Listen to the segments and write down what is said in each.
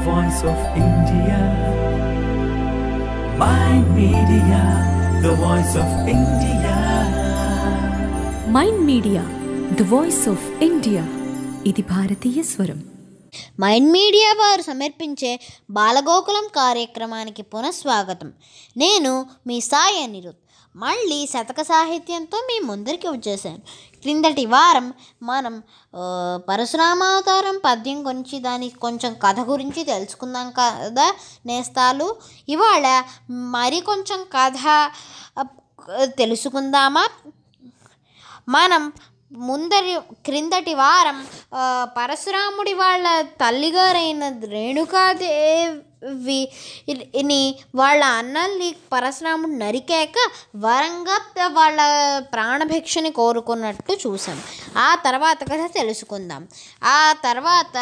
voice of India. My media, the voice of India. Mind media the voice of India ఇది భారతీయ స్వరం mind media వారు సమర్పించే బాలగోకులం కార్యక్రమానికి పునఃస్వాగతం నేను మీ సాయి అనిరుద్ మళ్ళీ శతక సాహిత్యంతో మీ ముందరికి వచ్చేసాను క్రిందటి వారం మనం ఆ, పరశురామావతారం పద్యం గురించి దానికి కొంచెం కథ గురించి తెలుసుకుందాం కదా నేస్తాలు ఇవాళ మరి కొంచెం కథ ఆ, తెలుసుకుందామా మనం ముందరి క్రిందటి వారం ఆ, పరశురాముడి వాళ్ళ తల్లిగారైన రేణుకాదేవి ని వాళ్ళ అన్నల్ని పరశురాముడు నరికాక వరంగా వాళ్ళ ప్రాణభిక్షని కోరుకున్నట్టు చూసాం ఆ తర్వాత కథ తెలుసుకుందాం ఆ తర్వాత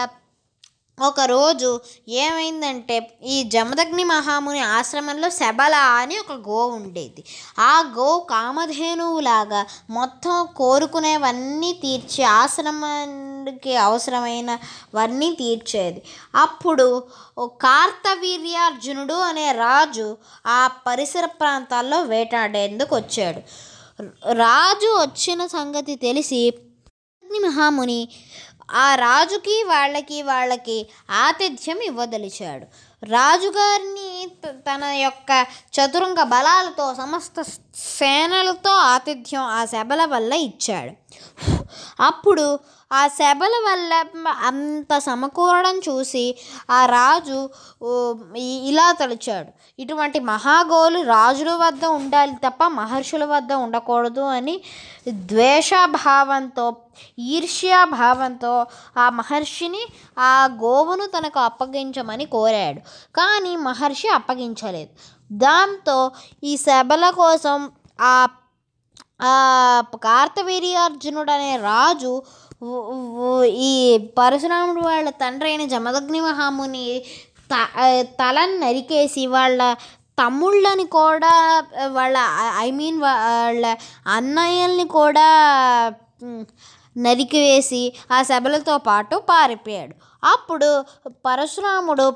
ఒకరోజు ఏమైందంటే ఈ జమదగ్ని మహాముని ఆశ్రమంలో శబల అని ఒక గో ఉండేది ఆ గో కామధేనువులాగా మొత్తం కోరుకునేవన్నీ తీర్చి ఆశ్రమానికి అవసరమైనవన్నీ తీర్చేది అప్పుడు ఓ కార్తవీర్యార్జునుడు అనే రాజు ఆ పరిసర ప్రాంతాల్లో వేటాడేందుకు వచ్చాడు రాజు వచ్చిన సంగతి తెలిసి అగ్ని మహాముని ఆ రాజుకి వాళ్ళకి వాళ్ళకి ఆతిథ్యం ఇవ్వదలిచాడు రాజుగారిని త- తన యొక్క చతురంగ బలాలతో సమస్త సేనలతో ఆతిథ్యం ఆ శబల వల్ల ఇచ్చాడు అప్పుడు ఆ శబల వల్ల అంత సమకూరడం చూసి ఆ రాజు ఓ, ఇ- ఇలా తలిచాడు ఇటువంటి మహాగోలు రాజుల వద్ద ఉండాలి తప్ప మహర్షుల వద్ద ఉండకూడదు అని ద్వేషాభావంతో ఈర్ష్యాభావంతో ఆ మహర్షిని ఆ గోవును తనకు అప్పగించమని కోరాడు కానీ మహర్షి అప్పగించలేదు దాంతో ఈ శబల కోసం ఆ ఆ కార్తవీర్యార్జునుడు అనే రాజు ఉ- ఉ- ఈ పరశురాముడు వాళ్ళ తండ్రి అయిన జమదగ్ని మహాముని త తలని నరికేసి వాళ్ళ తమ్ముళ్ళని కూడా వాళ్ళ ఐ మీన్ వాళ్ళ అన్నయ్యల్ని కూడా మ్, నరికివేసి ఆ సభలతో పాటు పారిపోయాడు అప్పుడు పరశురాముడు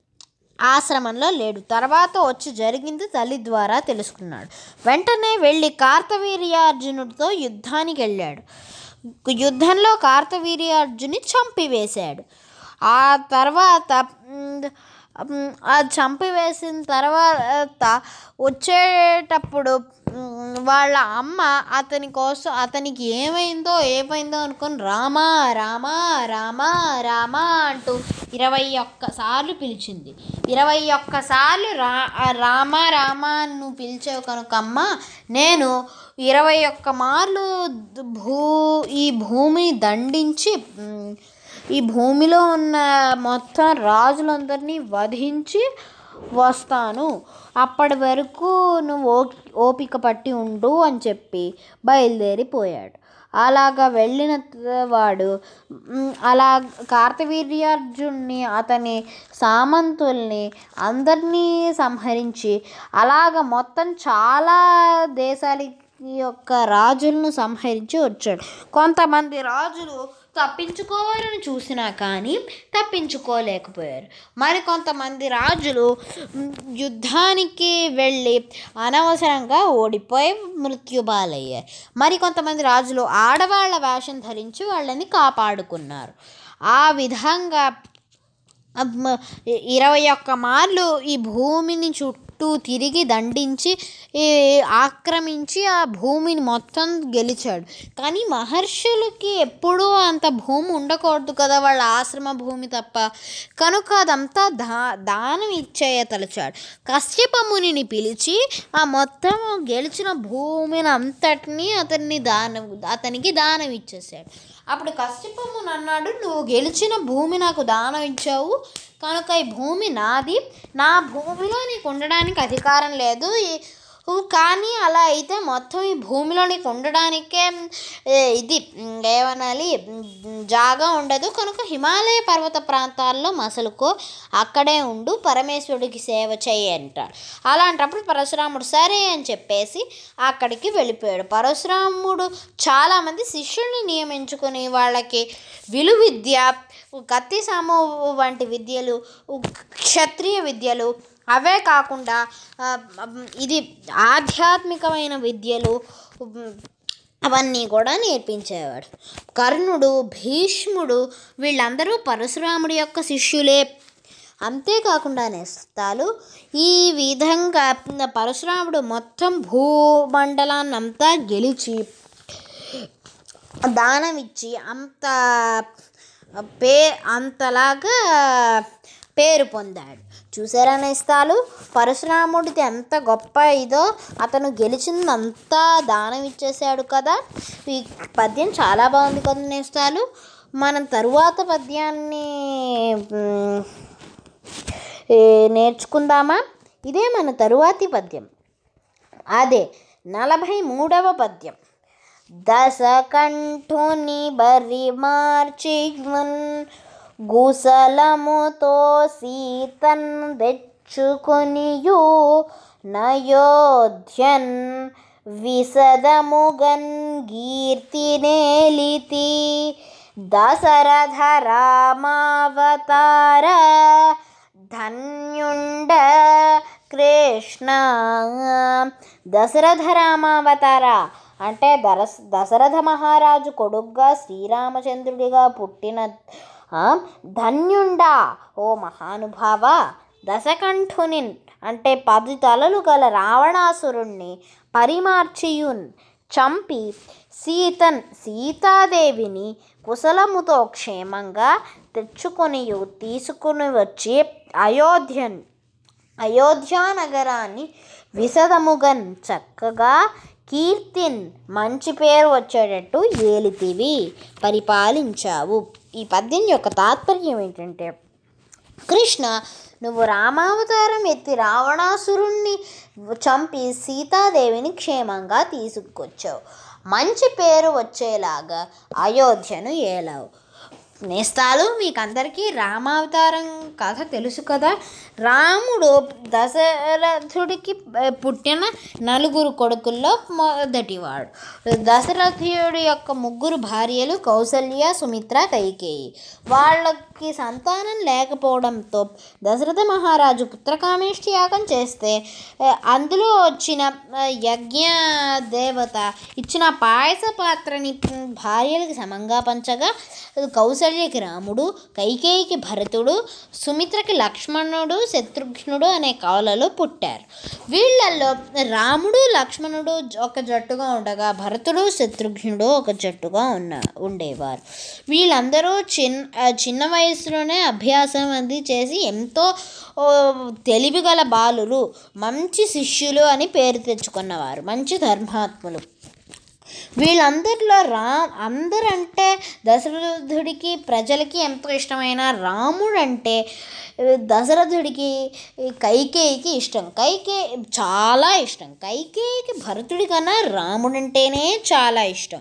ఆశ్రమంలో లేడు తర్వాత వచ్చి జరిగింది తల్లి ద్వారా తెలుసుకున్నాడు వెంటనే వెళ్ళి కార్తవీర్యార్జునుడితో యుద్ధానికి వెళ్ళాడు యుద్ధంలో కార్తవీర్యార్జుని చంపివేశాడు ఆ తర్వాత మ్, మ్, ఆ చంపివేసిన తర్వాత వచ్చేటప్పుడు మ్, వాళ్ళ అమ్మ అతని కోసం అతనికి ఏమైందో ఏమైందో అనుకొని రామా రామా రామా రామా అంటూ ఇరవై ఒక్కసార్లు పిలిచింది ఇరవై ఒక్కసార్లు రా రామ రామ అని నువ్వు పిలిచావు కనుక అమ్మ నేను ఇరవై ఒక్క మార్లు ద- భూ ఈ భూమిని దండించి మ్, ఈ భూమిలో ఉన్న మొత్తం రాజులందరినీ వధించి వస్తాను అప్పటి వరకు నువ్వు ఓ ఓపిక పట్టి ఉండు అని చెప్పి బయలుదేరిపోయాడు అలాగా వెళ్ళిన త- వాడు మ్, అలా కార్తవీర్యార్జున్ని అతని సామంతుల్ని అందరినీ సంహరించి అలాగ మొత్తం చాలా దేశాల యొక్క రాజులను సంహరించి వచ్చాడు కొంతమంది రాజులు తప్పించుకోవాలని చూసినా కానీ తప్పించుకోలేకపోయారు మరి కొంతమంది రాజులు మ్, యుద్ధానికి వెళ్ళి అనవసరంగా ఓడిపోయి మృత్యుబాలయ్యారు మరి కొంతమంది రాజులు ఆడవాళ్ళ వేషం ధరించి వాళ్ళని కాపాడుకున్నారు ఆ విధంగా అమ్మ, ఇ- ఇరవై ఒక్క మార్లు ఈ భూమిని చుట్టూ తిరిగి దండించి ఈ ఆక్రమించి ఆ భూమిని మొత్తం గెలిచాడు కానీ మహర్షులకి ఎప్పుడూ అంత భూమి ఉండకూడదు కదా వాళ్ళ ఆశ్రమ భూమి తప్ప కనుక అదంతా దా దానం ఇచ్చేయ తలచాడు కశ్యప మునిని పిలిచి ఆ మొత్తం గెలిచిన భూమిని అంతటినీ అతన్ని దానం అతనికి దానం ఇచ్చేసాడు అప్పుడు కశ్యపముని అన్నాడు నువ్వు గెలిచిన భూమి నాకు దానం ఇచ్చావు కనుక ఈ భూమి నాది నా భూమిలో నీకు ఉండడానికి అధికారం లేదు ఈ కానీ అలా అయితే మొత్తం ఈ భూమిలోనికి ఉండడానికే ఏ, ఇది ఉమ్, ఏమనాలి ఉమ్, జాగా ఉండదు కనుక హిమాలయ పర్వత ప్రాంతాల్లో మసలుకో అక్కడే ఉండు పరమేశ్వరుడికి సేవ చేయి అంటాడు అలాంటప్పుడు పరశురాముడు సరే అని చెప్పేసి అక్కడికి వెళ్ళిపోయాడు పరశురాముడు చాలామంది శిష్యుల్ని నియమించుకుని వాళ్ళకి విలువిద్య కత్తి సాము వంటి విద్యలు క్షత్రియ విద్యలు అవే కాకుండా ఆ, ఇది ఆధ్యాత్మికమైన విద్యలు ఉమ్, అవన్నీ కూడా నేర్పించేవాడు కర్ణుడు భీష్ముడు వీళ్ళందరూ పరశురాముడి యొక్క శిష్యులే అంతేకాకుండా నేస్తాలు ఈ విధంగా పరశురాముడు మొత్తం భూమండలాన్నంతా గెలిచి దానం ఇచ్చి అంత పే అంతలాగా పేరు పొందాడు చూసారా నేస్తాలు పరశురాముడిది ఎంత గొప్ప ఇదో అతను గెలిచిందంతా దానం ఇచ్చేసాడు కదా ఈ పద్యం చాలా బాగుంది కదా నేస్తాలు మనం తరువాత పద్యాన్ని మ్, ఏ, నేర్చుకుందామా ఇదే మన తరువాతి పద్యం అదే నలభై మూడవ పద్యం దశకంఠుని బరి మార్చివన్ గుసలముతో సీతన్ తెచ్చుకొనియు నయోధ్యన్ విసదముగన్ కీర్తినేలితి దశరథ రామావతార ధన్యుండ కృష్ణ దశరథ రామావతార అంటే దరస్ దశరథ మహారాజు కొడుగ్గా శ్రీరామచంద్రుడిగా పుట్టిన ఆ, ధన్యుండా ఓ మహానుభావ దశకంఠుని అంటే పది తలలు గల రావణాసురుణ్ణి పరిమార్చియున్ చంపి సీతన్ సీతాదేవిని కుశలముతో క్షేమంగా తెచ్చుకొని తీసుకుని వచ్చి అయోధ్యన్ అయోధ్యా నగరాన్ని విశదముగన్ చక్కగా కీర్తిన్ మంచి పేరు వచ్చేటట్టు ఏలితివి పరిపాలించావు ఈ పద్యం యొక్క తాత్పర్యం ఏంటంటే కృష్ణ నువ్వు రామావతారం ఎత్తి రావణాసురుణ్ణి చంపి సీతాదేవిని క్షేమంగా తీసుకొచ్చావు మంచి పేరు వచ్చేలాగా అయోధ్యను ఏలావు నేస్తాలు మీకు అందరికీ రామావతారం కథ తెలుసు కదా రాముడు దశరథుడికి పుట్టిన నలుగురు కొడుకుల్లో మొదటివాడు దశరథుడి యొక్క ముగ్గురు భార్యలు కౌసల్య సుమిత్ర కైకేయి వాళ్ళకి సంతానం లేకపోవడంతో దశరథ మహారాజు పుత్రకామేష్టి యాగం చేస్తే ఆ, అందులో వచ్చిన ఆ, యజ్ఞ దేవత ఇచ్చిన పాయస పాత్రని ఉమ్, భార్యలకు సమంగా పంచగా కౌసల్యకి రాముడు కైకేయికి భరతుడు సుమిత్రకి లక్ష్మణుడు శత్రుఘ్నుడు అనే కవులలో పుట్టారు వీళ్ళల్లో రాముడు లక్ష్మణుడు ఒక జట్టుగా ఉండగా భరతుడు శత్రుఘ్నుడు ఒక జట్టుగా ఉన్న ఉండేవారు వీళ్ళందరూ చిన్న ఆ, చిన్న వయసులోనే అభ్యాసం అది చేసి ఎంతో ఓ, తెలివిగల బాలురు మంచి శిష్యులు అని పేరు తెచ్చుకున్నవారు మంచి ధర్మాత్ములు వీళ్ళందరిలో రా అందరంటే దశరథుడికి ప్రజలకి ఎంతో ఇష్టమైన రాముడు అంటే దశరథుడికి కైకేయికి ఇష్టం కైకే చాలా ఇష్టం కైకేయికి భరతుడి కన్నా రాముడంటేనే చాలా ఇష్టం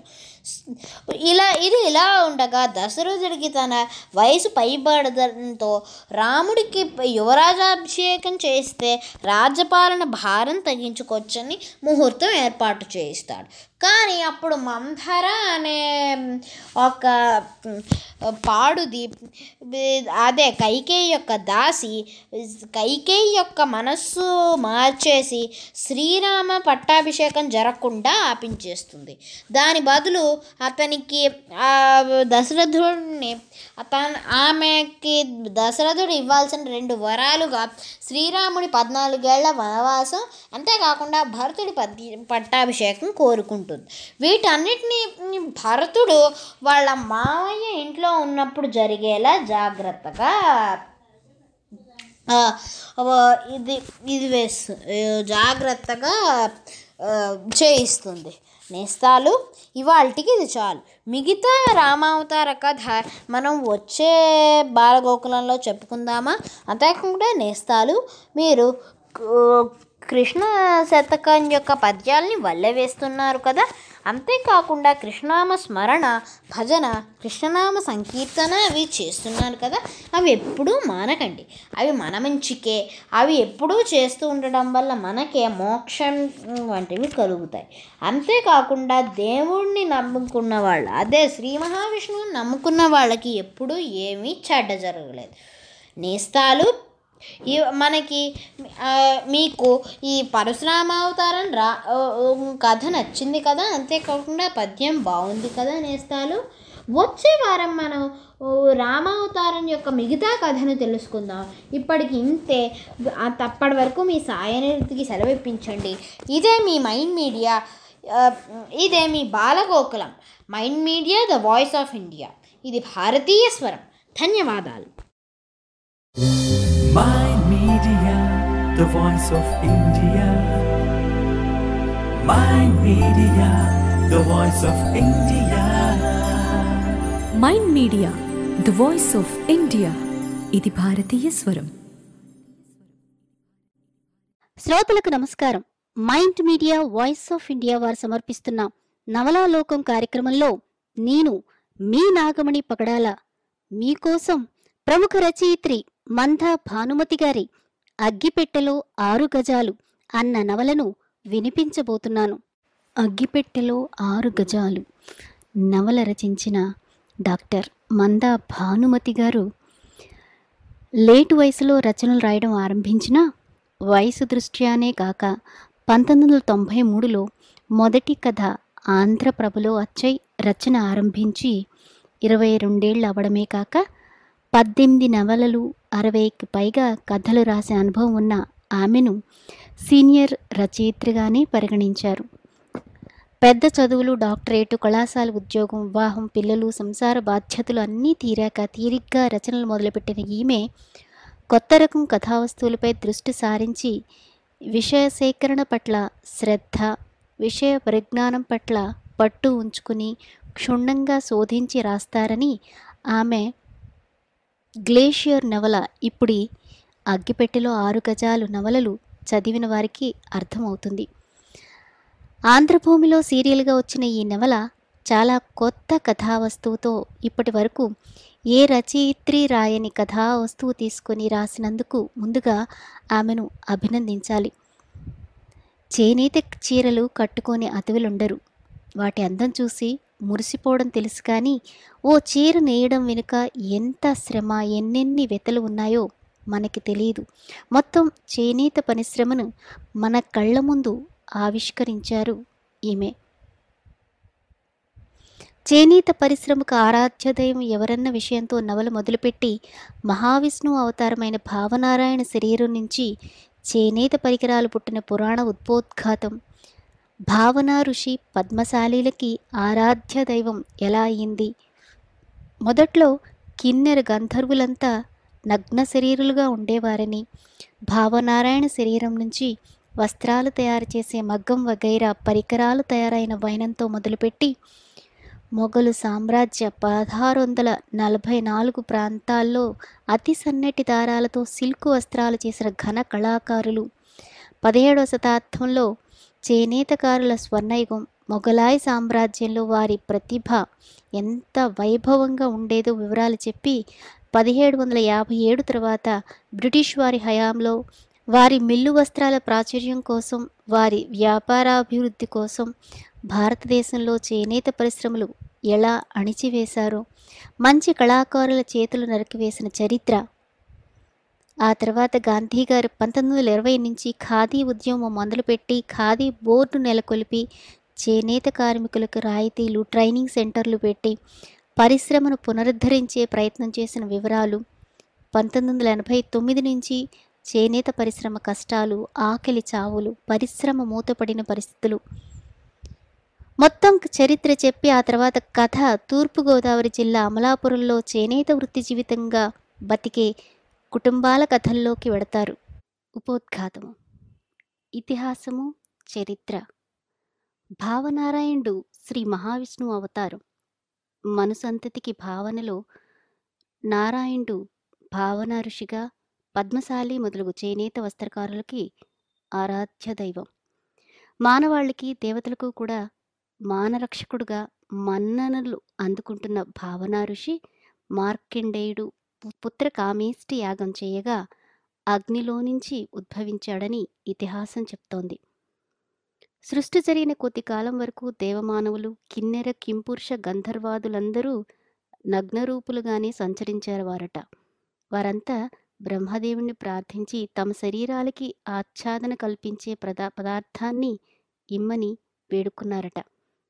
ఇలా ఇది ఇలా ఉండగా దశరథుడికి తన వయసు పైబడడంతో రాముడికి యువరాజాభిషేకం చేస్తే రాజ్యపాలన భారం తగ్గించుకోవచ్చని ముహూర్తం ఏర్పాటు చేయిస్తాడు కానీ అప్పుడు మంధర అనే ఒక పాడుది అదే కైకేయి యొక్క దాసి కైకేయి యొక్క మనస్సు మార్చేసి శ్రీరామ పట్టాభిషేకం జరగకుండా ఆపించేస్తుంది దాని బదులు అతనికి ఆ దశరథుడిని అతను ఆమెకి దశరథుడు ఇవ్వాల్సిన రెండు వరాలుగా శ్రీరాముడి పద్నాలుగేళ్ల వనవాసం అంతేకాకుండా భరతుడి పద్ది పట్టాభిషేకం కోరుకుంటుంది వీటన్నిటిని భరతుడు వాళ్ళ మావయ్య ఇంట్లో ఉన్నప్పుడు జరిగేలా జాగ్రత్తగా ఆ, ఆ, ఇది ఇది వేస్తు జాగ్రత్తగా ఆ, చేయిస్తుంది నేస్తాలు ఇవాళకి ఇది చాలు మిగతా రామావతార కథ మనం వచ్చే బాలగోకులంలో చెప్పుకుందామా అంతేకాకుండా నేస్తాలు మీరు కు- కృష్ణ శతకం యొక్క పద్యాల్ని వల్లవేస్తున్నారు కదా అంతేకాకుండా కృష్ణనామ స్మరణ భజన కృష్ణనామ సంకీర్తన అవి చేస్తున్నారు కదా అవి ఎప్పుడూ మానకండి అవి మన మంచికే అవి ఎప్పుడూ చేస్తూ ఉండడం వల్ల మనకే మోక్షం వంటివి కలుగుతాయి అంతేకాకుండా దేవుణ్ణి నమ్ముకున్న వాళ్ళు అదే శ్రీ మహావిష్ణువుని నమ్ముకున్న వాళ్ళకి ఎప్పుడూ ఏమీ చెడ్డ జరగలేదు నేస్తాలు ఈ మనకి ఆ, మీకు ఈ పరశురామావతారం రా ఆ, ఉమ్, కథ నచ్చింది కదా అంతేకాకుండా పద్యం బాగుంది కదా నేస్తాలు వచ్చే వారం మనం ఓ, రామావతారం యొక్క మిగతా కథను తెలుసుకుందాం ఇప్పటికి ఇంతే ఆ, తప్పటి వరకు మీ సాయనిధికి సెలవిప్పించండి ఇదే మీ మైండ్ మీడియా ఆ, ఇదే మీ Balagokulam mind media the voice of India ఇది భారతీయ స్వరం ధన్యవాదాలు Mind Media, the voice of India. Mind Media, the voice of India. Mind media the voice of India ఇది భారతీయ స్వరం శ్రోతలకు నమస్కారం mind media voice of India వారు సమర్పిస్తున్న నవలాలోకం కార్యక్రమంలో నేను మీ నాగమణి పగడాల మీకోసం ప్రముఖ రచయిత్రి మందా భానుమతి గారి అగ్గిపెట్టెలో ఆరు గజాలు అన్న నవలను వినిపించబోతున్నాను అగ్గిపెట్టెలో ఆరు గజాలు నవల రచించిన డాక్టర్ మందా భానుమతి గారు లేటు వయసులో రచనలు రాయడం ఆరంభించిన వయసు దృష్ట్యానే కాక పంతొమ్మిది వందల తొంభై మూడులో మొదటి కథ ఆంధ్రప్రభలో అచ్చై రచన ఆరంభించి ఇరవై రెండేళ్ళు అవడమే కాక పద్దెనిమిది నవలలు అరవైకి పైగా కథలు రాసే అనుభవం ఉన్న ఆమెను సీనియర్ రచయిత్రిగానే పరిగణించారు పెద్ద చదువులు డాక్టరేటు కళాశాల ఉద్యోగం వివాహం పిల్లలు సంసార బాధ్యతలు అన్నీ తీరాక తీరిగ్గా రచనలు మొదలుపెట్టిన ఈమె కొత్త రకం కథావస్తువులపై దృష్టి సారించి విషయ సేకరణ పట్ల శ్రద్ధ విషయ పరిజ్ఞానం పట్ల పట్టు ఉంచుకుని క్షుణ్ణంగా శోధించి రాస్తారని ఆమె గ్లేషియర్ నవల ఇప్పుడి అగ్గిపెట్టెలో ఆరు గజాలు నవలలు చదివిన వారికి అర్థమవుతుంది ఆంధ్రభూమిలో సీరియల్గా వచ్చిన ఈ నవల చాలా కొత్త కథా వస్తువుతో ఇప్పటి వరకు ఏ రచయిత్రి రాయని కథా వస్తువు తీసుకొని రాసినందుకు ముందుగా ఆమెను అభినందించాలి చేనేత చీరలు కట్టుకొని అతవులుండరు వాటి అందం చూసి మురిసిపోవడం తెలుసు కానీ ఓ చీర నేయడం వెనుక ఎంత శ్రమ ఎన్నెన్ని వెతలు ఉన్నాయో మనకి తెలియదు మొత్తం చేనేత పరిశ్రమను మన కళ్ళ ముందు ఆవిష్కరించారు ఈమె చేనేత పరిశ్రమకు ఆరాధ్య దైవం ఎవరన్న విషయంతో నవల మొదలుపెట్టి మహావిష్ణువు అవతారమైన భావనారాయణ శరీరం నుంచి చేనేత పరికరాలు పుట్టిన పురాణ ఉద్బోద్ఘాతం భావన ఋషి పద్మశాలీలకి ఆరాధ్య దైవం ఎలా అయింది మొదట్లో కిన్నెర గంధర్వులంతా నగ్న శరీరులుగా ఉండేవారని భావనారాయణ శరీరం నుంచి వస్త్రాలు తయారు చేసే మగ్గం వగైరా పరికరాలు తయారైన వైనంతో మొదలుపెట్టి మొఘలు సామ్రాజ్య పదహారు వందల నలభై నాలుగు ప్రాంతాల్లో అతి సన్నటి దారాలతో సిల్క్ వస్త్రాలు చేసిన ఘన కళాకారులు పదిహేడవ శతాబ్దంలో చేనేతకారుల స్వర్ణయుగం మొఘలాయి సామ్రాజ్యంలో వారి ప్రతిభ ఎంత వైభవంగా ఉండేదో వివరాలు చెప్పి పదిహేడు వందల యాభై ఏడు తర్వాత బ్రిటిష్ వారి హయాంలో వారి మిల్లు వస్త్రాల ప్రాచుర్యం కోసం వారి వ్యాపారాభివృద్ధి కోసం భారతదేశంలో చేనేత పరిశ్రమలు ఎలా అణిచివేశారో మంచి కళాకారుల చేతులు నరికివేసిన చరిత్ర ఆ తర్వాత గాంధీ గారు పంతొమ్మిది వందల ఇరవై నుంచి ఖాదీ ఉద్యమం మొదలుపెట్టి ఖాదీ బోర్డు నెలకొల్పి చేనేత కార్మికులకు రాయితీలు ట్రైనింగ్ సెంటర్లు పెట్టి పరిశ్రమను పునరుద్ధరించే ప్రయత్నం చేసిన వివరాలు పంతొమ్మిది వందల ఎనభై తొమ్మిది నుంచి చేనేత పరిశ్రమ కష్టాలు ఆకలి చావులు పరిశ్రమ మూతపడిన పరిస్థితులు మొత్తం చరిత్ర చెప్పి ఆ తర్వాత కథ తూర్పుగోదావరి జిల్లా అమలాపురంలో చేనేత వృత్తి జీవితంగా బతికే కుటుంబాల కథల్లోకి వెడతారు ఉపోద్ఘాతము ఇతిహాసము చరిత్ర భావనారాయణుడు శ్రీ మహావిష్ణువు అవతారం మనుసంతతికి భావనలో నారాయణుడు భావన ఋషిగా పద్మశాలి మొదలగు చేనేత వస్త్రకారులకి ఆరాధ్య దైవం మానవాళికి దేవతలకు కూడా మానరక్షకుడుగా మన్ననలు అందుకుంటున్న భావనా ఋషి మార్కండేయుడు పు- పుత్ర కామేష్టి యాగం చేయగా అగ్నిలో నుంచి ఉద్భవించాడని ఇతిహాసం చెప్తోంది సృష్టి జరిగిన కొద్ది కాలం వరకు దేవమానవులు కిన్నెర కింపురుష గంధర్వాదులందరూ నగ్నరూపులుగానే సంచరించారు వారట వారంతా బ్రహ్మదేవుణ్ణి ప్రార్థించి తమ శరీరాలకి ఆచ్ఛాదన కల్పించే ప్రదా పదార్థాన్ని ఇమ్మని వేడుకున్నారట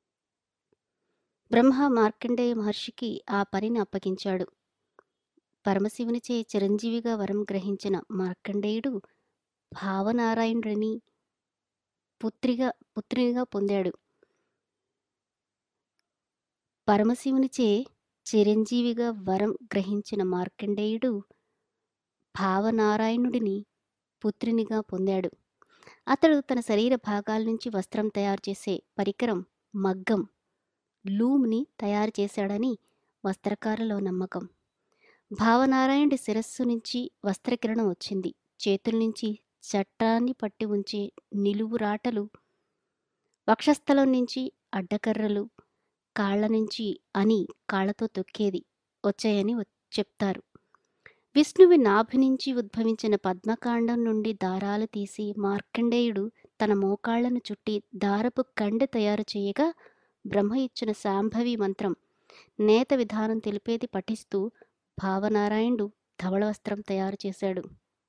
బ్రహ్మ మార్కండేయ మహర్షికి ఆ పనిని అప్పగించాడు పరమశివునిచే చిరంజీవిగా వరం గ్రహించిన మార్కండేయుడు భావనారాయణుడిని పుత్రిగా పుత్రినిగా పొందాడు పరమశివునిచే చిరంజీవిగా వరం గ్రహించిన మార్కండేయుడు భావనారాయణుడిని పుత్రినిగా పొందాడు అతడు తన శరీర భాగాల నుంచి వస్త్రం తయారు చేసే పరికరం మగ్గం లూమ్ని తయారు చేశాడని వస్త్రకారులో నమ్మకం భావనారాయణుడి శిరస్సు నుంచి వస్త్రకిరణం వచ్చింది చేతుల నుంచి చట్టాన్ని పట్టి ఉంచే నిలువు రాటలు వక్షస్థలం నుంచి అడ్డకర్రలు కాళ్ళ నుంచి అని కాళ్ళతో తొక్కేది వచ్చాయని వ- చెప్తారు విష్ణువి నాభి నుంచి ఉద్భవించిన పద్మకాండం నుండి దారాలు తీసి మార్కండేయుడు తన మోకాళ్లను చుట్టి దారపు కండె తయారు చేయగా బ్రహ్మ ఇచ్చిన శాంభవి మంత్రం నేత విధానం తెలిపేది పఠిస్తూ భావనారాయణుడు ధవళ వస్త్రం తయారు చేశాడు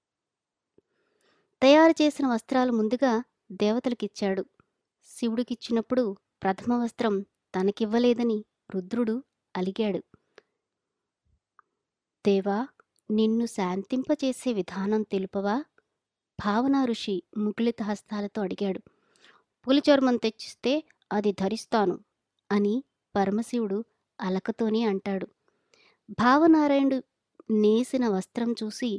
తయారు చేసిన వస్త్రాలు ముందుగా దేవతలకిచ్చాడు శివుడికిచ్చినప్పుడు ప్రథమ వస్త్రం తనకివ్వలేదని రుద్రుడు అలిగాడు దేవా నిన్ను శాంతింపచేసే విధానం తెలుపవా భావనా ఋషి ముకులిత హస్తాలతో అడిగాడు పులి చర్మం తెచ్చిస్తే అది ధరిస్తాను అని పరమశివుడు అలకతోనే అంటాడు భావనారాయణుడు నేసిన వస్త్రం చూసి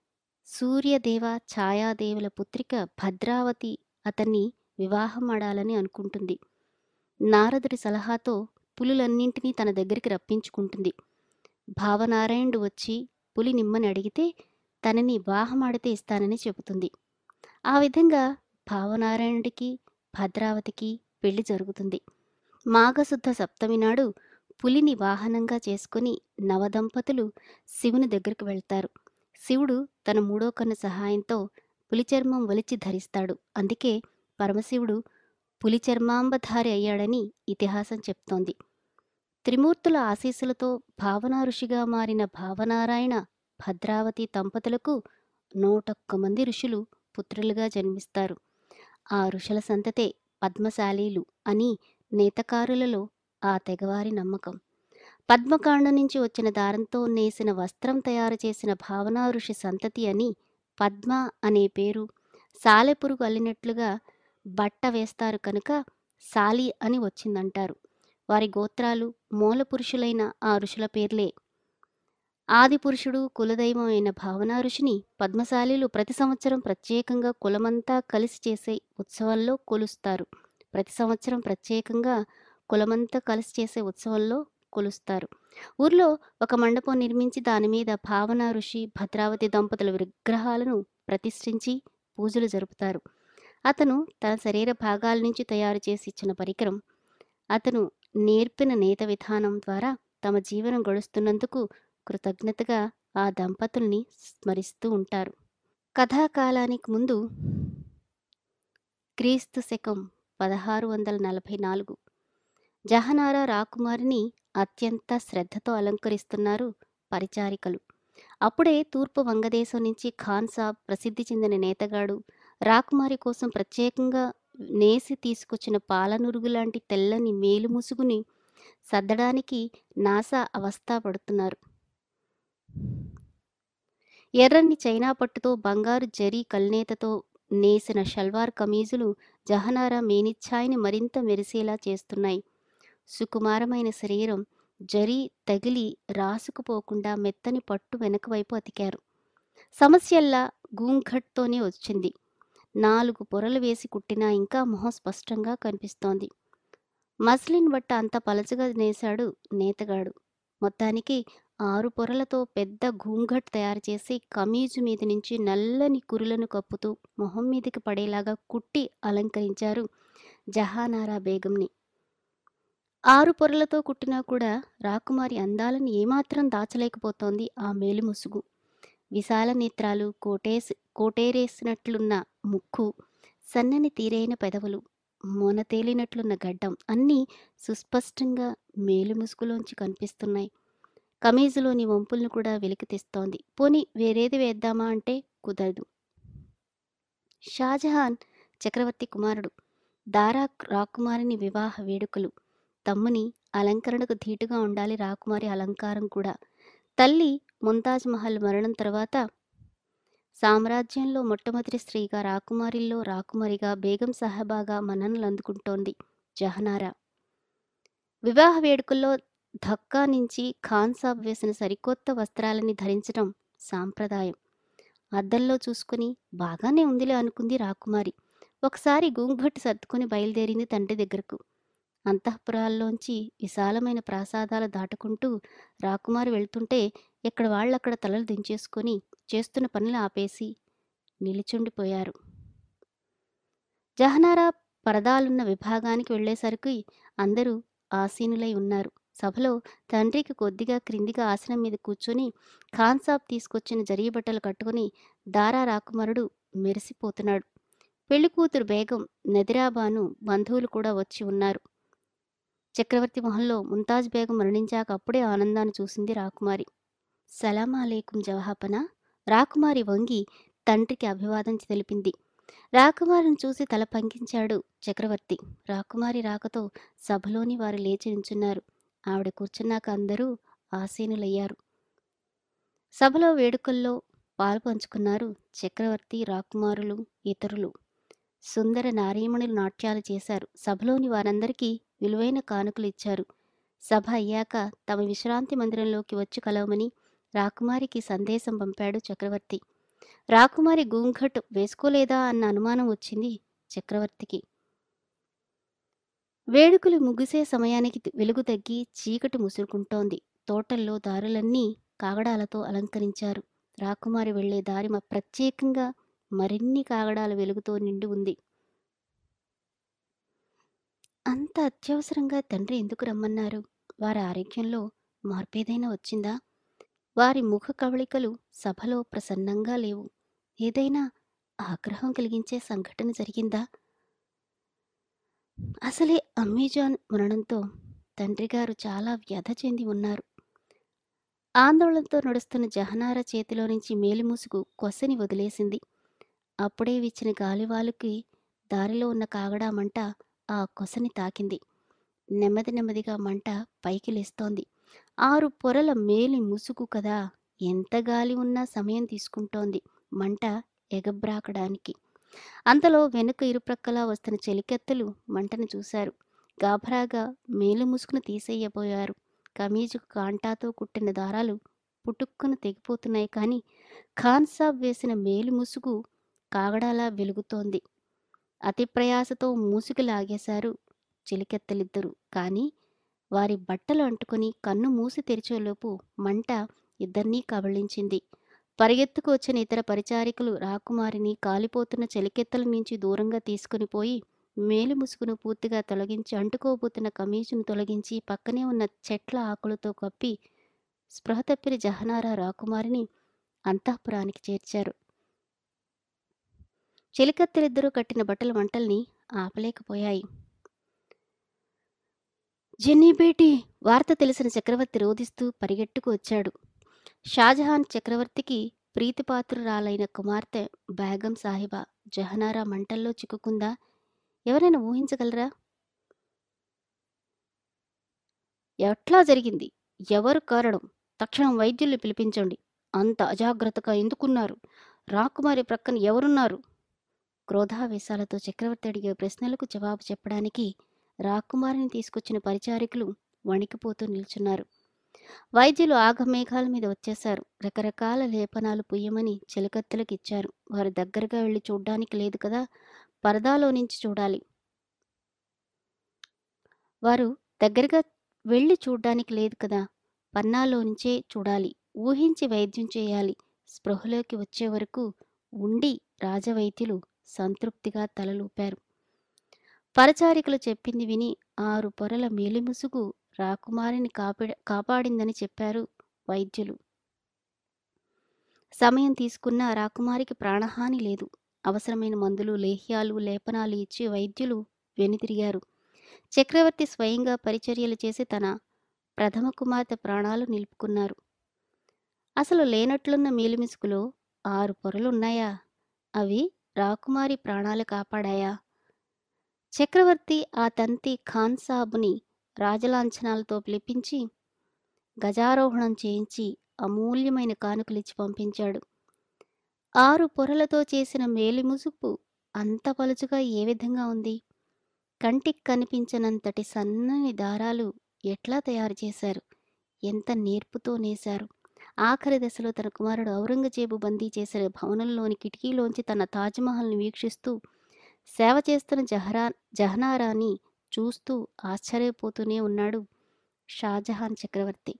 సూర్యదేవ ఛాయాదేవుల పుత్రిక భద్రావతి అతన్ని వివాహమాడాలని అనుకుంటుంది నారదుడి సలహాతో పులులన్నింటినీ తన దగ్గరికి రప్పించుకుంటుంది భావనారాయణుడు వచ్చి పులి నిమ్మని అడిగితే తనని వివాహమాడితే ఇస్తానని చెబుతుంది ఆ విధంగా భావనారాయణుడికి భద్రావతికి పెళ్లి జరుగుతుంది మాఘశుద్ధ సప్తమి నాడు పులిని వాహనంగా చేసుకుని నవదంపతులు శివుని దగ్గరికి వెళ్తారు శివుడు తన మూడో కన్ను సహాయంతో పులి చర్మం ఒలిచి ధరిస్తాడు అందుకే పరమశివుడు పులి చర్మాంబధారి అయ్యాడని ఇతిహాసం చెప్తోంది త్రిమూర్తుల ఆశీస్సులతో భావనా ఋషిగా మారిన భావనారాయణ భద్రావతి దంపతులకు నూటొక్క మంది ఋషులు పుత్రులుగా జన్మిస్తారు ఆ ఋషుల సంతతే పద్మశాలీలు అని నేతకారులలో ఆ తెగవారి నమ్మకం పద్మకాండం నుంచి వచ్చిన దారంతో నేసిన వస్త్రం తయారు చేసిన భావనా ఋషి సంతతి అని పద్మ అనే పేరు సాలెపురుగు అల్లినట్లుగా బట్ట వేస్తారు కనుక సాలి అని వచ్చిందంటారు వారి గోత్రాలు మూల పురుషులైన ఆ ఋషుల పేర్లే ఆది పురుషుడు కులదైవం అయిన భావనా ఋషిని పద్మశాలీలు ప్రతి సంవత్సరం ప్రత్యేకంగా కులమంతా కలిసి చేసే ఉత్సవంలో కొలుస్తారు ప్రతి సంవత్సరం ప్రత్యేకంగా కులమంతా కలిసి చేసే ఉత్సవంలో కొలుస్తారు ఊర్లో ఒక మండపం నిర్మించి దాని మీద భావన ఋషి భద్రావతి దంపతుల విగ్రహాలను ప్రతిష్ఠించి పూజలు జరుపుతారు అతను తన శరీర భాగాల నుంచి తయారు చేసి ఇచ్చిన పరికరం అతను నేర్పిన నేత విధానం ద్వారా తమ జీవనం గడుస్తున్నందుకు కృతజ్ఞతగా ఆ దంపతుల్ని స్మరిస్తూ ఉంటారు కథాకాలానికి ముందు క్రీస్తు శకం పదహారు వందల నలభై నాలుగు జహనారా రాకుమారిని అత్యంత శ్రద్ధతో అలంకరిస్తున్నారు పరిచారికలు అప్పుడే తూర్పు వంగదేశం నుంచి ఖాన్ సాబ్ ప్రసిద్ధి చెందిన నేతగాడు రాకుమారి కోసం ప్రత్యేకంగా నేసి తీసుకొచ్చిన పాలనురుగు లాంటి తెల్లని మేలు ముసుగుని సర్దడానికి నాసా అవస్థ పడుతున్నారు ఎర్రని చైనా పట్టుతో బంగారు జరీ కల్నేతతో నేసిన షల్వార్ కమీజులు జహనారా మేనిచ్ఛాయిని మరింత మెరిసేలా చేస్తున్నాయి సుకుమారమైన శరీరం జరీ తగిలి రాసుకుపోకుండా మెత్తని పట్టు వెనక వైపు అతికారు సమస్యల్లా గూంఘట్తోనే వచ్చింది నాలుగు పొరలు వేసి కుట్టినా ఇంకా మొహం స్పష్టంగా కనిపిస్తోంది మస్లిన్ బట్ట అంత పలచగా నేశాడు నేతగాడు మొత్తానికి ఆరు పొరలతో పెద్ద ఘూంఘట్ తయారు చేసి కమీజు మీద నుంచి నల్లని కురులను కప్పుతూ మొహం మీదకి పడేలాగా కుట్టి అలంకరించారు జహానారా బేగంని ఆరు పొరలతో కుట్టినా కూడా రాకుమారి అందాలను ఏమాత్రం దాచలేకపోతోంది ఆ మేలుముసుగు విశాల నేత్రాలు కోటేసి కోటేరేసినట్లున్న ముక్కు సన్నని తీరైన పెదవులు మొన తేలినట్లున్న గడ్డం అన్నీ సుస్పష్టంగా మేలుముసుగులోంచి కనిపిస్తున్నాయి కమీజులోని వంపులను కూడా వెలికి తీస్తోంది పోని వేరేది వేద్దామా అంటే కుదరదు షాజహాన్ చక్రవర్తి కుమారుడు దారా రాకుమారిని వివాహ వేడుకలు తమ్ముని అలంకరణకు ధీటుగా ఉండాలి రాకుమారి అలంకారం కూడా తల్లి ముంతాజ్ మహల్ మరణం తర్వాత సామ్రాజ్యంలో మొట్టమొదటి స్త్రీగా రాకుమారిల్లో రాకుమారిగా బేగం సాహెబాగా మన్ననలు అందుకుంటోంది జహనారా వివాహ వేడుకల్లో ధక్కా నుంచి ఖాన్ సాబ్ వేసిన సరికొత్త వస్త్రాలని ధరించడం సాంప్రదాయం అద్దంలో చూసుకుని బాగానే ఉందిలే అనుకుంది రాకుమారి ఒకసారి గూంఘట్ సర్దుకుని బయలుదేరింది తండ్రి దగ్గరకు అంతఃపురాల్లోంచి విశాలమైన ప్రాసాదాలు దాటుకుంటూ రాకుమారి వెళ్తుంటే ఎక్కడ వాళ్ళక్కడ తలలు దించేసుకొని చేస్తున్న పనులు ఆపేసి నిలిచుండిపోయారు జహనారా పరదాలున్న విభాగానికి వెళ్ళేసరికి అందరూ ఆసీనులై ఉన్నారు సభలో తండ్రికి కొద్దిగా క్రిందిగా ఆసనం మీద కూర్చొని ఖాన్ సాబ్ తీసుకొచ్చిన జరీ బట్టలు కట్టుకుని దారా రాకుమారుడు మెరిసిపోతున్నాడు పెళ్లి కూతురు బేగం నదిరాబాను బంధువులు కూడా వచ్చి ఉన్నారు చక్రవర్తి మొహంలో ముంతాజ్ బేగం మరణించాక అప్పుడే ఆనందాన్ని చూసింది రాకుమారి సలాం అలేకుం జవహాపన రాకుమారి వంగి తండ్రికి అభివాదం తెలిపింది రాకుమారిని చూసి తల పంకించాడు చక్రవర్తి రాకుమారి రాకతో సభలోని వారు లేచి నించున్నారు ఆవిడ కూర్చున్నాక అందరూ ఆసీనులయ్యారు సభలో వేడుకల్లో పాలు పంచుకున్నారు చక్రవర్తి రాకుమారులు ఇతరులు సుందర నారీమణులు నాట్యాలు చేశారు సభలోని వారందరికీ విలువైన కానుకలు ఇచ్చారు సభ అయ్యాక తమ విశ్రాంతి మందిరంలోకి వచ్చి కలవమని రాకుమారికి సందేశం పంపాడు చక్రవర్తి రాకుమారి గూంఘట్ వేసుకోలేదా అన్న అనుమానం వచ్చింది చక్రవర్తికి వేడుకలు ముగిసే సమయానికి వెలుగు తగ్గి చీకటి ముసురుకుంటోంది తోటల్లో దారులన్నీ కాగడాలతో అలంకరించారు రాకుమారి వెళ్లే దారి మ- ప్రత్యేకంగా మరిన్ని కాగడాల వెలుగుతో నిండి ఉంది అంత అత్యవసరంగా తండ్రి ఎందుకు రమ్మన్నారు వారి ఆరోగ్యంలో మార్పేదైనా వచ్చిందా వారి ముఖ కవళికలు సభలో ప్రసన్నంగా లేవు ఏదైనా ఆగ్రహం కలిగించే సంఘటన జరిగిందా అసలే అమ్మీజాన్ మరణంతో తండ్రి గారు చాలా వ్యధ చెంది ఉన్నారు ఆందోళనతో నడుస్తున్న జహనార చేతిలో నుంచి మేలిముసుగు కొసని వదిలేసింది అప్పుడే విచ్చిన గాలివాలుకి దారిలో ఉన్న కాగడా మంట ఆ కొసని తాకింది నెమ్మది నెమ్మదిగా మంట పైకి లేస్తోంది ఆరు పొరల మేలి ముసుగు కదా ఎంత గాలి ఉన్నా సమయం తీసుకుంటోంది మంట ఎగబ్రాకడానికి అంతలో వెనుక ఇరుప్రక్కలా వస్తున్న చెలికెత్తలు మంటను చూశారు గాభరాగా మేలు ముసుగును తీసేయబోయారు కమీజుకు కాంటాతో కుట్టిన దారాలు పుటుక్కున తెగిపోతున్నాయి కానీ ఖాన్ సాబ్ వేసిన మేలు ముసుగు కాగడాలా వెలుగుతోంది అతి ప్రయాసతో మూసుకు లాగేశారు చిలికెత్తలిద్దరూ కానీ వారి బట్టలు అంటుకొని కన్ను మూసి తెరిచేలోపు మంట ఇద్దరినీ కబళించింది పరిగెత్తుకు వచ్చిన ఇతర పరిచారికులు రాకుమారిని కాలిపోతున్న చెలికెత్తల నుంచి దూరంగా తీసుకుని పోయి మేలు ముసుగును పూర్తిగా తొలగించి అంటుకోబోతున్న కమీజును తొలగించి పక్కనే ఉన్న చెట్ల ఆకులతో కప్పి స్పృహ తప్పిన జహనారా రాకుమారిని అంతఃపురానికి చేర్చారు చెలికత్తెలిద్దరూ కట్టిన బట్టల మంటల్ని ఆపలేకపోయాయి జెన్నీ బేటీ వార్త తెలిసిన చక్రవర్తి రోధిస్తూ పరిగెట్టుకు వచ్చాడు షాజహాన్ చక్రవర్తికి ప్రీతిపాత్రురాలైన కుమార్తె బేగం సాహిబా జహనారా మంటల్లో చిక్కుకుందా ఎవరైనా ఊహించగలరా ఎట్లా జరిగింది ఎవరు కారణం తక్షణం వైద్యుల్ని పిలిపించండి అంత అజాగ్రత్తగా ఎందుకున్నారు రాకుమారి ప్రక్కన ఎవరున్నారు క్రోధావేశాలతో చక్రవర్తి అడిగే ప్రశ్నలకు జవాబు చెప్పడానికి రాకుమారిని తీసుకొచ్చిన పరిచారికులు వణికిపోతూ నిల్చున్నారు వైద్యులు ఆగమేఘాల మీద వచ్చేశారు రకరకాల లేపనాలు పుయ్యమని చిలకత్తెలకు ఇచ్చారు వారు దగ్గరగా వెళ్ళి చూడ్డానికి లేదు కదా పరదాలో నుంచి చూడాలి వారు దగ్గరగా వెళ్ళి చూడ్డానికి లేదు కదా పన్నాలో నుంచే చూడాలి ఊహించి వైద్యం చేయాలి స్పృహలోకి వచ్చే వరకు ఉండి రాజవైద్యులు సంతృప్తిగా తలలూపారు పరచారికలు చెప్పింది విని ఆరు పొరల మేలిముసుగు రాకుమారిని కాపాడ కాపాడిందని చెప్పారు వైద్యులు సమయం తీసుకున్న రాకుమారికి ప్రాణహాని లేదు అవసరమైన మందులు లేహ్యాలు లేపనాలు ఇచ్చి వైద్యులు వెనుతిరిగారు చక్రవర్తి స్వయంగా పరిచర్యలు చేసి తన ప్రథమ కుమార్తె ప్రాణాలు నిలుపుకున్నారు అసలు లేనట్లున్న మేలిమిసుకులో ఆరు పొరలున్నాయా అవి రాకుమారి ప్రాణాలు కాపాడాయా చక్రవర్తి ఆ తంతి ఖాన్ సాబుని రాజలాంఛనాలతో పిలిపించి గజారోహణం చేయించి అమూల్యమైన కానుకలిచ్చి పంపించాడు ఆరు పొరలతో చేసిన మేలిముసుపు అంత పలుచుగా ఏ విధంగా ఉంది కంటికి కనిపించనంతటి సన్నని దారాలు ఎట్లా తయారు చేశారు ఎంత నేర్పుతో నేశారు ఆఖరి దశలో తన కుమారుడు ఔరంగజేబు బందీ చేసిన భవనంలోని కిటికీలోంచి తన తాజ్మహల్ని వీక్షిస్తూ సేవ చేస్తున్న జహరా జహనారాని చూస్తూ ఆశ్చర్యపోతూనే ఉన్నాడు షాజహాన్ చక్రవర్తి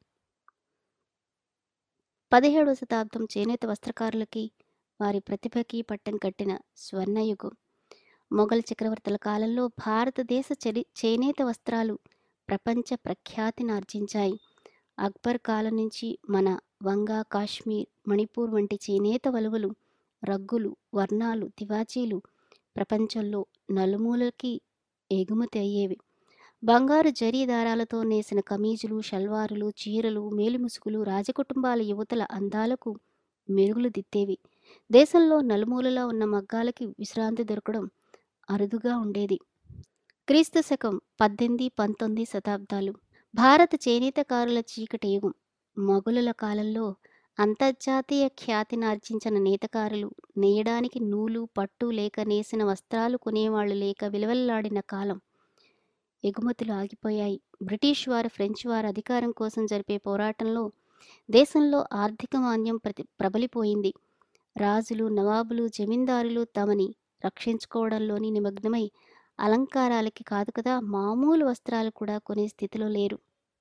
పదిహేడవ శతాబ్దం చేనేత వస్త్రకారులకి వారి ప్రతిభకి పట్టం కట్టిన స్వర్ణయుగం మొఘల్ చక్రవర్తుల కాలంలో భారతదేశ చరి చేనేత వస్త్రాలు ప్రపంచ ప్రఖ్యాతిని ఆర్జించాయి అక్బర్ కాలం నుంచి మన వంగా కాశ్మీర్ మణిపూర్ వంటి చేనేత వలువలు రగ్గులు వర్ణాలు తివాచీలు ప్రపంచంలో నలుమూలకి ఎగుమతి అయ్యేవి బంగారు జరీ దారాలతో నేసిన కమీజులు షల్వారులు చీరలు మేలిముసుగులు రాజకుటుంబాల యువతల అందాలకు మెరుగులు దిద్దేవి దేశంలో నలుమూలలా ఉన్న మగ్గాలకి విశ్రాంతి దొరకడం అరుదుగా ఉండేది క్రీస్తు శకం పద్దెనిమిది పంతొమ్మిది శతాబ్దాలు భారత చేనేతకారుల చీకటి యుగం మొఘలుల కాలంలో అంతర్జాతీయ ఖ్యాతినార్జించిన నేతకారులు నేయడానికి నూలు పట్టు లేక నేసిన వస్త్రాలు కొనేవాళ్లు లేక విలువల్లాడిన కాలం ఎగుమతులు ఆగిపోయాయి బ్రిటిష్ వారు ఫ్రెంచ్ వారు అధికారం కోసం జరిపే పోరాటంలో దేశంలో ఆర్థిక మాంద్యం ప్రతి ప్రబలిపోయింది రాజులు నవాబులు జమీందారులు తమని రక్షించుకోవడంలోని నిమగ్నమై అలంకారాలకి కాదు కదా మామూలు వస్త్రాలు కూడా కొనే స్థితిలో లేరు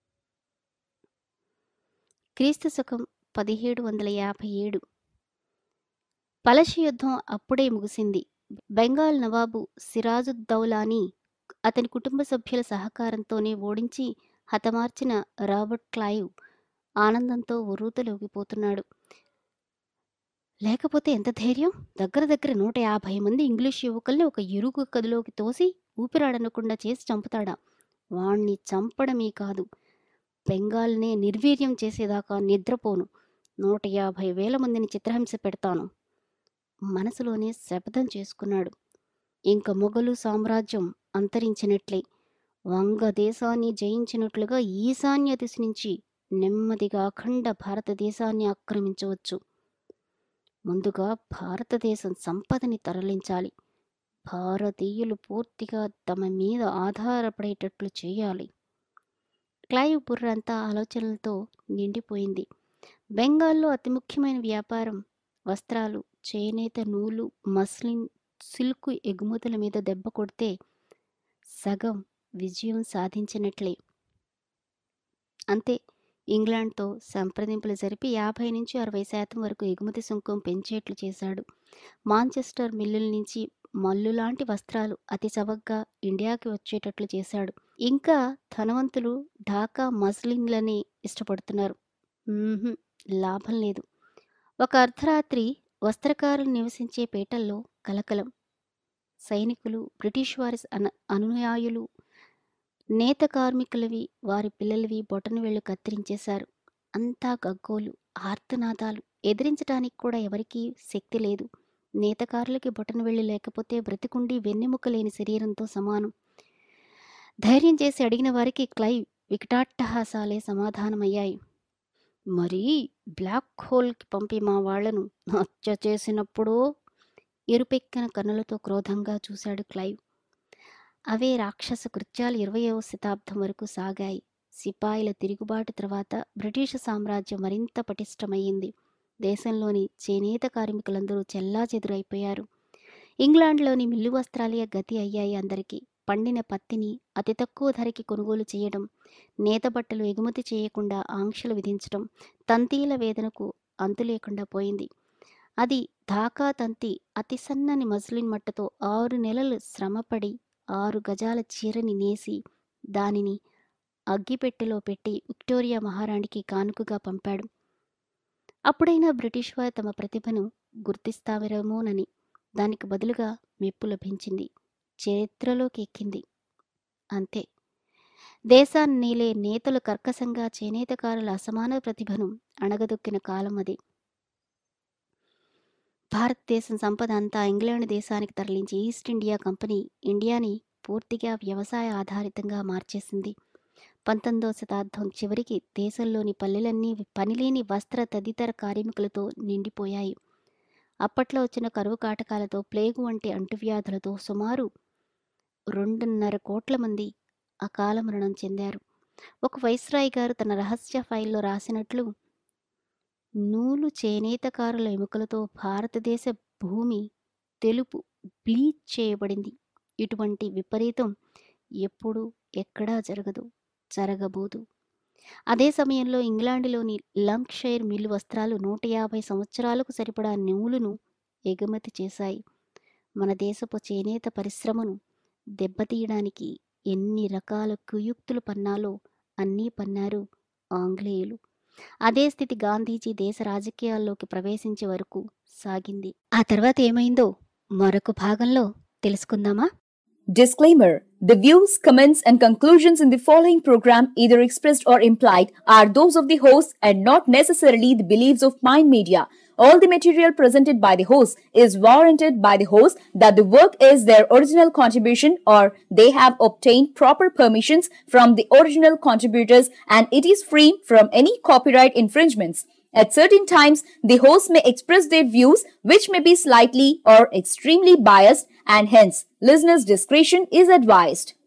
క్రీస్తు శకం పదిహేడు వందల యాభై ఏడు పలషి యుద్ధం అప్పుడే ముగిసింది బెంగాల్ నవాబు సిరాజుద్దౌలాని అతని కుటుంబ సభ్యుల సహకారంతోనే ఓడించి హతమార్చిన రాబర్ట్ క్లైవ్ ఆనందంతో ఉర్రూతలోగిపోతున్నాడు లేకపోతే ఎంత ధైర్యం దగ్గర దగ్గర నూట యాభై మంది ఇంగ్లీష్ యువకుల్ని ఒక ఇరుగు గదిలోకి తోసి ఊపిరాడనకుండా చేసి చంపుతాడా వాణ్ణి చంపడమే కాదు బెంగాల్నే నిర్వీర్యం చేసేదాకా నిద్రపోను నూట యాభై వేల మందిని చిత్రహింస పెడతాను మనసులోనే శపథం చేసుకున్నాడు ఇంక మొఘలు సామ్రాజ్యం అంతరించినట్లే వంగ దేశాన్ని జయించినట్లుగా ఈశాన్య దిశ నుంచి నెమ్మదిగా అఖండ భారతదేశాన్ని ఆక్రమించవచ్చు ముందుగా భారతదేశం సంపదని తరలించాలి భారతీయులు పూర్తిగా తమ మీద ఆధారపడేటట్లు చేయాలి క్లైవ్ బుర్రంతా ఆలోచనలతో నిండిపోయింది బెంగాల్లో అతి ముఖ్యమైన వ్యాపారం వస్త్రాలు చేనేత నూలు మస్లిన్ సిల్క్ ఎగుమతుల మీద దెబ్బ కొడితే సగం విజయం సాధించినట్లే అంతే ఇంగ్లాండ్తో సంప్రదింపులు జరిపి యాభై నుంచి అరవై శాతం వరకు ఎగుమతి సుంకం పెంచేట్లు చేశాడు మాంచెస్టర్ మిల్లుల నుంచి మల్లు లాంటి వస్త్రాలు అతి చవకగా ఇండియాకి వచ్చేటట్లు చేశాడు ఇంకా ధనవంతులు ఢాకా మస్లిన్లని ఇష్టపడుతున్నారు మ్మ్హ్మ్, లాభం లేదు ఒక అర్ధరాత్రి వస్త్రకారులు నివసించే పేటల్లో కలకలం సైనికులు బ్రిటిష్ వారి అన అనుయాయులు నేత కార్మికులవి వారి పిల్లలవి బొటనవేళ్లు కత్తిరించేశారు అంతా గగ్గోలు ఆర్తనాదాలు ఎదిరించడానికి కూడా ఎవరికీ శక్తి లేదు నేతకారులకి బొటనవేళ్లు లేకపోతే బ్రతికుండి వెన్నెముక లేని శరీరంతో సమానం ధైర్యం చేసి అడిగిన వారికి క్లైవ్ వికటాట్టహాసాలే సమాధానమయ్యాయి మరీ బ్లాక్ హోల్కి పంపి మా వాళ్లను హత్య చేసినప్పుడు ఎరుపెక్కిన కన్నులతో క్రోధంగా చూశాడు క్లైవ్ అవే రాక్షస కృత్యాలు ఇరవయవ శతాబ్దం వరకు సాగాయి సిపాయిల తిరుగుబాటు తర్వాత బ్రిటిష్ సామ్రాజ్యం మరింత పటిష్టమయ్యింది దేశంలోని చేనేత కార్మికులందరూ చెల్లాచెదురైపోయారు ఇంగ్లాండ్లోని మిల్లు వస్త్రాలే గతి అయ్యాయి అందరికీ పండిన పత్తిని అతి తక్కువ ధరకి కొనుగోలు చేయడం నేత బట్టలు ఎగుమతి చేయకుండా ఆంక్షలు విధించడం తంతీల వేదనకు అంతు లేకుండా పోయింది అది ధాకా తంతి అతి సన్నని మజ్లిన్ మట్టతో ఆరు నెలలు శ్రమపడి ఆరు గజాల చీరని నేసి దానిని అగ్గిపెట్టెలో పెట్టి విక్టోరియా మహారాణికి కానుకగా పంపాడు అప్పుడైనా బ్రిటిష్ వారు తమ ప్రతిభను గుర్తిస్తామేమోనని దానికి బదులుగా మెప్పు లభించింది చరిత్రలోకి ఎక్కింది అంతే దేశాన్ని నీలే నేతలు కర్కశంగా చేనేతకారుల అసమాన ప్రతిభను అణగదొక్కిన కాలం అది భారతదేశం సంపద అంతా ఇంగ్లాండ్ దేశానికి తరలించి ఈస్ట్ ఇండియా కంపెనీ ఇండియాని పూర్తిగా వ్యవసాయ ఆధారితంగా మార్చేసింది పంతొమ్మిదవ శతాబ్దం చివరికి దేశంలోని పల్లెలన్నీ పనిలేని వస్త్ర తదితర కార్మికులతో నిండిపోయాయి అప్పట్లో వచ్చిన కరువు కాటకాలతో ప్లేగు వంటి అంటువ్యాధులతో సుమారు రెండున్నర కోట్ల మంది అకాల మరణం చెందారు ఒక వైస్రాయ్ గారు తన రహస్య ఫైల్లో రాసినట్లు నూలు చేనేతకారుల ఎముకలతో భారతదేశ భూమి తెలుపు బ్లీచ్ చేయబడింది ఇటువంటి విపరీతం ఎప్పుడు ఎక్కడా జరగదు జరగబోదు అదే సమయంలో ఇంగ్లాండ్లోని లంక్షైర్ మిల్లు వస్త్రాలు నూట యాభై సంవత్సరాలకు సరిపడా నూలును ఎగుమతి చేశాయి మన దేశపు చేనేత పరిశ్రమను దెబ్బతీయడానికి ఎన్ని రకాల కుయుక్తులు పన్నాలో అన్నీ పన్నారు ఆంగ్లేయులు అదే స్థితి గాంధీజీ దేశ రాజకీయాల్లోకి ప్రవేశించే వరకు సాగింది ఆ తర్వాత ఏమైందో మరొక భాగంలో తెలుసుకుందామా Disclaimer The views, comments, and conclusions in the following program, either expressed or implied, are those of the host and not necessarily the beliefs of Mind Media. All the material presented by the host is warranted by the host that the work is their original contribution or they have obtained proper permissions from the original contributors and it is free from any copyright infringements. At certain times, the host may express their views which may be slightly or extremely biased and hence listeners' discretion is advised.